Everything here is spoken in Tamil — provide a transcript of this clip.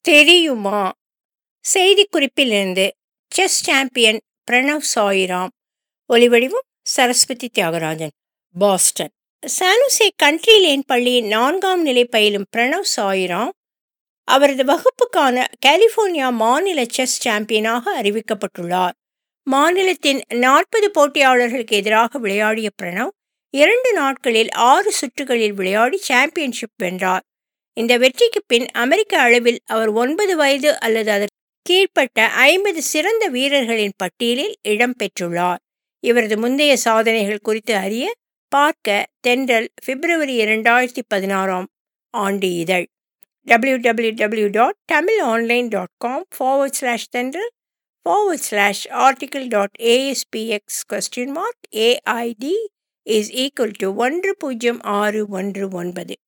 தெரியுமா செய்திக்குறிப்பிலிருந்து செஸ் சாம்பியன் பிரணவ் சாயிராம் ஒலிவடிவம் சரஸ்வதி தியாகராஜன் பாஸ்டன் சானுசே கண்ட்ரி லேன் பள்ளியின் நான்காம் நிலை பயிலும் பிரணவ் சாயிராம் அவரது வகுப்புக்கான கலிபோர்னியா மாநில செஸ் சாம்பியனாக அறிவிக்கப்பட்டுள்ளார் மாநிலத்தின் நாற்பது போட்டியாளர்களுக்கு எதிராக விளையாடிய பிரணவ் இரண்டு நாட்களில் ஆறு சுற்றுகளில் விளையாடி சாம்பியன்ஷிப் வென்றார் இந்த வெற்றிக்கு பின் அமெரிக்க அளவில் அவர் ஒன்பது வயது அல்லது அதற்கு கீழ்ப்பட்ட ஐம்பது சிறந்த வீரர்களின் பட்டியலில் இடம்பெற்றுள்ளார் இவரது முந்தைய சாதனைகள் குறித்து அறிய பார்க்க தென்றல் பிப்ரவரி இரண்டாயிரத்தி பதினாறாம் ஆண்டு இதழ் W W W dot Tamil online dot com forward slash Thendral forward slash article dot ASPX question mark AID is equal to ஒன்று பூஜ்ஜியம் ஆறு ஒன்று ஒன்பது